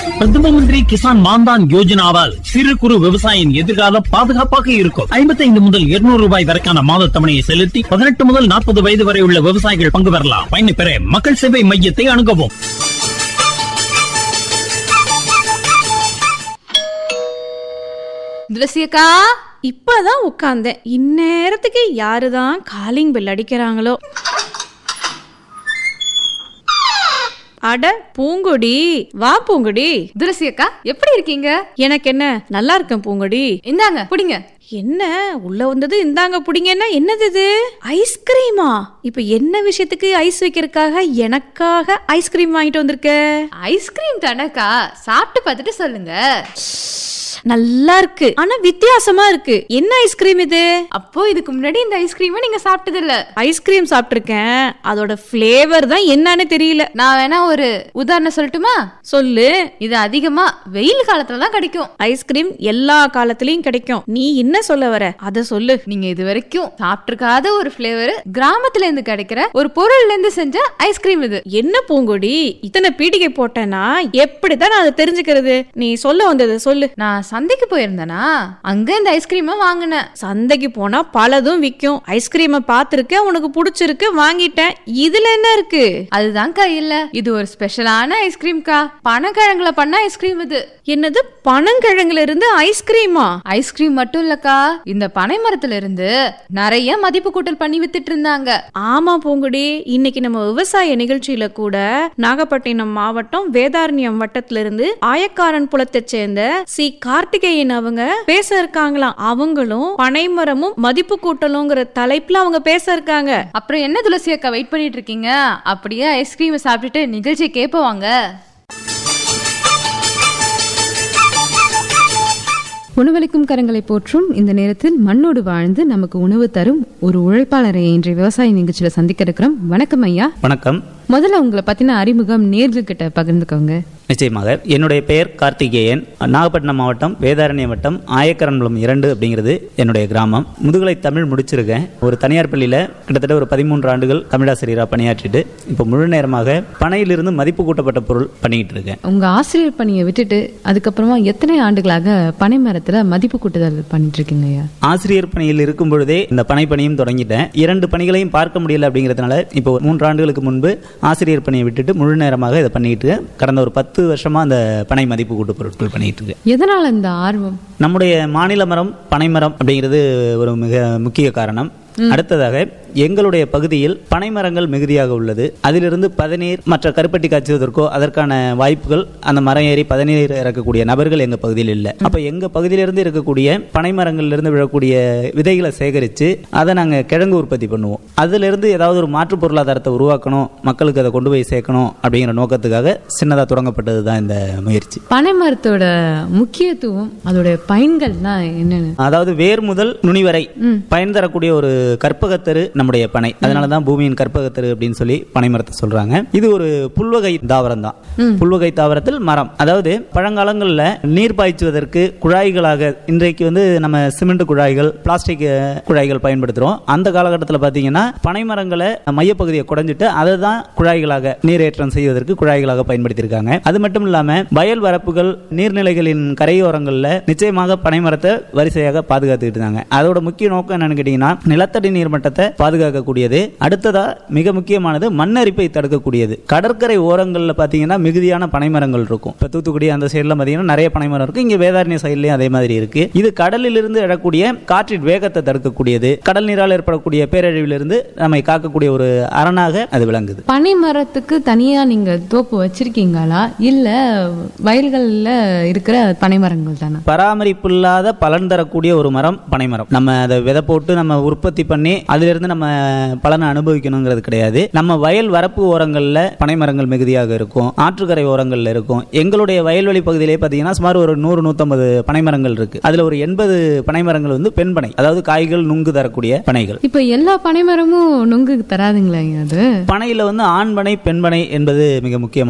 பிரதம மந்திரி கிசான் மான்தான் யோஜனாவால் சிறு குறு விவசாயியின் எதிர்காலம் பாதுகாப்பாக இருக்கும் 55 முதல் 200 ரூபாய் வரைக்கான மாத தவணையை செலுத்தி பதினெட்டு முதல் நாற்பது வயது வரை உள்ள விவசாயிகள் பங்கு பெறலாம் பயனை பெற மக்கள் சேவை மையத்தை அணுகவும் துளசியக்கா இப்பதான் உட்கார்ந்தேன் இந்நேரத்துக்கு யாருதான் காலிங் பெல் அடிக்கிறாங்களோ அட பூங்கொடி வா பூங்கொடி துளசியக்கா எப்படி இருக்கீங்க எனக்கு என்ன நல்லா இருக்கேன் பூங்கொடி இந்தாங்க புடிங்க என்ன உள்ள வந்தது இந்தாங்க புடிங்கன்னா என்னது இது ஐஸ்கிரீமா இப்ப என்ன விஷயத்துக்கு ஐஸ் வைக்கிறதுக்காக எனக்காக ஐஸ்கிரீம் வாங்கிட்டு வந்திருக்க ஐஸ்கிரீம் தானக்கா சாப்பிட்டு பார்த்துட்டு சொல்லுங்க நல்லா இருக்கு ஆனா வித்தியாசமா இருக்கு என்ன ஐஸ்கிரீம் இது அப்போ இதுக்கு முன்னாடி இந்த ஐஸ்கிரீமை நீங்க சாப்பிட்டது இல்ல ஐஸ்கிரீம் சாப்பிட்டிருக்கேன் அதோட ஃப்ளேவர் தான் என்னன்னு தெரியல நான் வேணா ஒரு உதாரணம் சொல்லட்டுமா சொல்லு இது அதிகமா வெயில் காலத்துல தான் கிடைக்கும் ஐஸ்கிரீம் எல்லா காலத்துலயும் கிடைக்கும் நீ என்ன சொல்ல வர அத சொல்லு நீங்க இது வரைக்கும் சாப்பிட்டிருக்காத ஒரு ஃபிளேவர் கிராமத்துல இருந்து கிடைக்கிற ஒரு பொருள்ல இருந்து செஞ்ச ஐஸ்கிரீம் இது என்ன பூங்கொடி இத்தனை பீடிகை போட்டேன்னா எப்படித்தான் நான் அதை தெரிஞ்சுக்கிறது நீ சொல்ல வந்தது சொல்லு நான் சந்தைக்கு போயிருந்தேனா அங்க இந்த ஐஸ்கிரீமை வாங்கினேன் சந்தைக்கு போனா பலதும் விற்கும் ஐஸ்கிரீமை பார்த்துருக்கேன் உனக்கு பிடிச்சிருக்கு வாங்கிட்டேன் இதுல என்ன இருக்கு அதுதான் இல்ல இது ஒரு ஸ்பெஷலான ஐஸ்கிரீம்க்கா பனக்கிழங்குல பண்ண ஐஸ்கிரீம் இது என்னது பனங்கிழங்குல இருந்து ஐஸ்கிரீமா ஐஸ்கிரீம் மட்டும் இல்லக்கா இந்த பனை மரத்துல இருந்து நிறைய மதிப்பு கூட்டல் பண்ணி வித்துட்டு இருந்தாங்க ஆமா பூங்குடி இன்னைக்கு நம்ம விவசாய நிகழ்ச்சியில கூட நாகப்பட்டினம் மாவட்டம் வேதாரண்யம் வட்டத்துல இருந்து ஆயக்காரன் புலத்தை சேர்ந்த சி கார்த்திகேயன் அவங்க பேச இருக்காங்களாம் அவங்களும் பனைமரமும் மதிப்பு கூட்டலுங்கிற தலைப்புல அவங்க பேச இருக்காங்க அப்புறம் என்ன துளசி அக்கா வெயிட் பண்ணிட்டு இருக்கீங்க அப்படியே ஐஸ்கிரீமை சாப்பிட்டுட்டு நிகழ்ச்சி கேட்பவாங்க உணவளிக்கும் கரங்களை போற்றும் இந்த நேரத்தில் மண்ணோடு வாழ்ந்து நமக்கு உணவு தரும் ஒரு உழைப்பாளரை இன்றைய விவசாய நிகழ்ச்சியில சந்திக்க இருக்கிறோம் வணக்கம் ஐயா வணக்கம் முதல்ல உங்களை பத்தின அறிமுகம் நேர்கள்கிட்ட பகிர்ந்துக்கோங்க நிச்சயமாக என்னுடைய பெயர் கார்த்திகேயன் நாகப்பட்டினம் மாவட்டம் வேதாரண்யம் வட்டம் ஆயக்கரன்புலம் இரண்டு அப்படிங்கிறது என்னுடைய கிராமம் முதுகலை தமிழ் முடிச்சிருக்கேன் ஒரு தனியார் பள்ளியில் கிட்டத்தட்ட ஒரு பதிமூன்று ஆண்டுகள் தமிழாசிரியராக பணியாற்றிட்டு இப்போ முழு நேரமாக பனையிலிருந்து மதிப்பு கூட்டப்பட்ட பொருள் பண்ணிக்கிட்டு இருக்கேன் உங்க ஆசிரியர் பணியை விட்டுட்டு அதுக்கப்புறமா எத்தனை ஆண்டுகளாக பனை மரத்துல மதிப்பு கூட்டுதல் பண்ணிட்டு இருக்கீங்க ஐயா ஆசிரியர் பணியில் இருக்கும் பொழுதே இந்த பனை பணியும் தொடங்கிட்டேன் இரண்டு பணிகளையும் பார்க்க முடியல அப்படிங்கிறதுனால இப்போ மூன்று ஆண்டுகளுக்கு முன்பு ஆசிரியர் பணியை விட்டுட்டு முழு நேரமாக இதை பண்ணிட்டு இருக்கேன். கடந்த ஒரு பத்து வருஷமா அந்த பனை மதிப்பு கூட்டு பொருட்கள் பண்ணிட்டு இருக்கேன் எதனால இந்த ஆர்வம் நம்முடைய மாநில மரம் பனைமரம் அப்படிங்கிறது ஒரு மிக முக்கிய காரணம் அடுத்ததாக எங்களுடைய பகுதியில் பனைமரங்கள் மிகுதியாக உள்ளது அதிலிருந்து பதநீர் மற்ற கருப்பட்டி காய்ச்சுவதற்கோ அதற்கான வாய்ப்புகள் அந்த மரம் ஏறி பதநீர் இறக்கக்கூடிய நபர்கள் எங்க பகுதியில் இல்லை அப்ப எங்க பகுதியிலிருந்து இருக்கக்கூடிய பனைமரங்கள்ல இருந்து விழக்கூடிய விதைகளை சேகரித்து அதை நாங்க கிழங்கு உற்பத்தி பண்ணுவோம் அதுல இருந்து ஏதாவது ஒரு மாற்று பொருளாதாரத்தை உருவாக்கணும் மக்களுக்கு அதை கொண்டு போய் சேர்க்கணும் அப்படிங்கிற நோக்கத்துக்காக சின்னதா தொடங்கப்பட்டது தான் இந்த முயற்சி பனை மரத்தோட முக்கியத்துவம் அதோட பயன்கள் தான் என்னன்னு அதாவது வேர் முதல் நுனி வரை பயன் தரக்கூடிய ஒரு கற்பகத்தரு நம்முடைய பனை அதனால தான் பூமியின் கற்பகத்தரு அப்படின்னு சொல்லி பனை மரத்தை சொல்றாங்க இது ஒரு புல்வகை தாவரம் தான் புல்வகை தாவரத்தில் மரம் அதாவது பழங்காலங்களில் நீர் பாய்ச்சுவதற்கு குழாய்களாக இன்றைக்கு வந்து நம்ம சிமெண்ட் குழாய்கள் பிளாஸ்டிக் அஹ், குழாய்கள் பயன்படுத்துறோம் அந்த காலகட்டத்தில் பார்த்தீங்கன்னா பனை மரங்களை மையப்பகுதியை குறைஞ்சிட்டு அதை தான் குழாய்களாக நீரேற்றம் செய்வதற்கு குழாய்களாக பயன்படுத்தியிருக்காங்க அது மட்டும் இல்லாம வயல் வரப்புகள் நீர்நிலைகளின் கரையோரங்களில் நிச்சயமாக பனை மரத்தை வரிசையாக பாதுகாத்துக்கிட்டு இருந்தாங்க அதோட முக்கிய நோக்கம் என்னன்னு கேட்டீங்கன்னா நிலத்தடி நீர் மட்டத்தை பாதுகாக்கக்கூடியது அடுத்ததா மிக முக்கியமானது மண்ணரிப்பை தடுக்கக்கூடியது கடற்கரை ஓரங்களில் பார்த்தீங்கன்னா மிகுதியான பனைமரங்கள் இருக்கும் இப்போ தூத்துக்குடி அந்த சைடில் பார்த்தீங்கன்னா நிறைய பனைமரம் இருக்கு இங்கே வேதாரண்ய சைட்லையும் அதே மாதிரி இருக்கு இது கடலிலிருந்து எழக்கூடிய காற்றின் வேகத்தை தடுக்கக்கூடியது கடல் நீரால் ஏற்படக்கூடிய பேரழிவிலிருந்து நம்மை காக்கக்கூடிய ஒரு அரணாக அது விளங்குது பனை மரத்துக்கு தனியா நீங்க தோப்பு வச்சிருக்கீங்களா இல்ல வயல்கள்ல இருக்கிற பனை மரங்கள் தானா பராமரிப்பு இல்லாத பலன் தரக்கூடிய ஒரு மரம் பனைமரம் நம்ம அதை விதை போட்டு நம்ம உற்பத்தி பண்ணி அதிலிருந்து நம்ம பலனை அனுபவிக்கணுங்கிறது கிடையாது நம்ம வயல் வரப்பு ஓரங்களில் பனைமரங்கள் மிகுதியாக இருக்கும் ஆற்றுக்கரை ஓரங்களில் இருக்கும் எங்களுடைய வயல்வெளி பகுதியிலே பார்த்தீங்கன்னா சுமார் ஒரு நூறு நூற்றம்பது பனைமரங்கள் இருக்கு அதில் ஒரு எண்பது பனைமரங்கள் வந்து பெண் பனை அதாவது காய்கள் நுங்கு தரக்கூடிய பனைகள் இப்ப எல்லா பனை மரமும் நுங்கு தராதுங்களா ஐயா அது பனையில் வந்து ஆண் பனை பெண் பனை என்பது மிக முக்கியமான